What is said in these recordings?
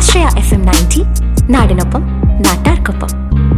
ആശ്രയ F M ninety നാടിനൊപ്പം നാട്ടാർക്കൊപ്പം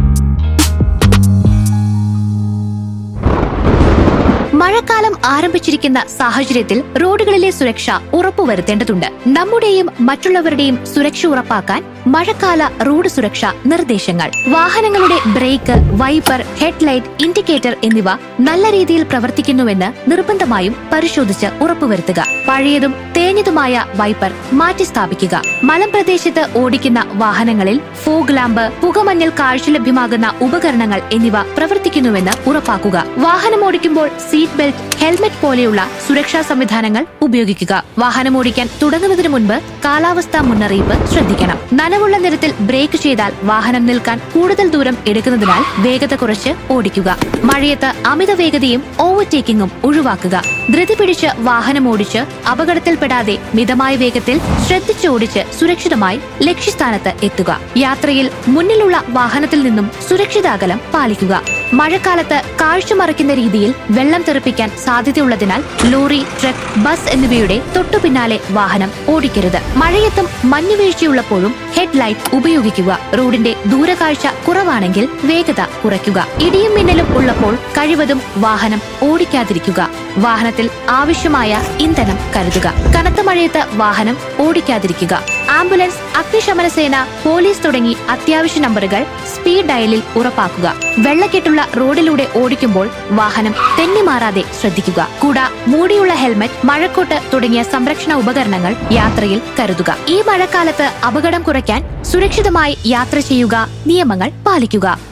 മഴക്കാലം ആരംഭിച്ചിരിക്കുന്ന സാഹചര്യത്തിൽ റോഡുകളിലെ സുരക്ഷ ഉറപ്പുവരുത്തേണ്ടതുണ്ട് നമ്മുടെയും മറ്റുള്ളവരുടെയും സുരക്ഷ ഉറപ്പാക്കാൻ മഴക്കാല റോഡ് സുരക്ഷ നിർദ്ദേശങ്ങൾ വാഹനങ്ങളുടെ ബ്രേക്ക് വൈപ്പർ ഹെഡ്ലൈറ്റ് ഇൻഡിക്കേറ്റർ എന്നിവ നല്ല രീതിയിൽ പ്രവർത്തിക്കുന്നുവെന്ന് നിർബന്ധമായും പരിശോധിച്ച് ഉറപ്പുവരുത്തുക പഴയതും തേഞ്ഞതുമായ വൈപ്പർ മാറ്റി സ്ഥാപിക്കുക മലമ്പ്രദേശത്ത് ഓടിക്കുന്ന വാഹനങ്ങളിൽ ഫോഗ് ലാമ്പ് പുകമഞ്ഞൽ കാഴ്ച ലഭ്യമാകുന്ന ഉപകരണങ്ങൾ എന്നിവ പ്രവർത്തിക്കുന്നുവെന്ന് ഉറപ്പാക്കുക വാഹനമോടിക്കുമ്പോൾ സീറ്റ് ബെൽറ്റ് ഹെൽമറ്റ് പോലെയുള്ള സുരക്ഷാ സംവിധാനങ്ങൾ ഉപയോഗിക്കുക വാഹനമോടിക്കാൻ തുടങ്ങുന്നതിന് മുൻപ് കാലാവസ്ഥാ മുന്നറിയിപ്പ് ശ്രദ്ധിക്കണം നനവുള്ള നിരത്തിൽ ബ്രേക്ക് ചെയ്താൽ വാഹനം നിൽക്കാൻ കൂടുതൽ ദൂരം എടുക്കുന്നതിനാൽ വേഗത കുറച്ച് ഓടിക്കുക മഴയത്ത് അമിത വേഗതയും ഓവർടേക്കിംഗും ഒഴിവാക്കുക ധൃതി പിടിച്ച് വാഹനം ഓടിച്ച് അപകടത്തിൽപ്പെടാതെ മിതമായ വേഗത്തിൽ ശ്രദ്ധിച്ചോടിച്ച് സുരക്ഷിതമായി ലക്ഷ്യസ്ഥാനത്ത് എത്തുക യാത്രയിൽ മുന്നിലുള്ള വാഹനത്തിൽ നിന്നും സുരക്ഷിത അകലം പാലിക്കുക മഴക്കാലത്ത് കാഴ്ച മറയ്ക്കുന്ന രീതിയിൽ വെള്ളം തെറിപ്പിക്കാൻ സാധ്യതയുള്ളതിനാൽ ലോറി ട്രക്ക് ബസ് എന്നിവയുടെ തൊട്ടു പിന്നാലെ വാഹനം ഓടിക്കരുത് മഴയത്തും മഞ്ഞുവീഴ്ചയുള്ളപ്പോഴും ഹെഡ്ലൈറ്റ് ഉപയോഗിക്കുക റോഡിന്റെ ദൂരകാഴ്ച കുറവാണെങ്കിൽ വേഗത കുറയ്ക്കുക ഇടിയും മിന്നലും ഉള്ളപ്പോൾ കഴിവതും വാഹനം ഓടിക്കാതിരിക്കുക വാഹനത്തിൽ ആവശ്യമായ ഇന്ധനം കരുതുക കനത്ത മഴയത്ത് വാഹനം ഓടിക്കാതിരിക്കുക ആംബുലൻസ് അഗ്നിശമന സേന പോലീസ് തുടങ്ങി അത്യാവശ്യ നമ്പറുകൾ സ്പീഡ് ഡയലിൽ ഉറപ്പാക്കുക വെള്ളക്കെട്ടുള്ള റോഡിലൂടെ ഓടിക്കുമ്പോൾ വാഹനം തെന്നിമാറാതെ ശ്രദ്ധിക്കുക കൂട മൂടിയുള്ള ഹെൽമറ്റ് മഴക്കോട്ട് തുടങ്ങിയ സംരക്ഷണ ഉപകരണങ്ങൾ യാത്രയിൽ കരുതുക ഈ മഴക്കാലത്ത് അപകടം കുറയ്ക്കാൻ സുരക്ഷിതമായി യാത്ര ചെയ്യുക നിയമങ്ങൾ പാലിക്കുക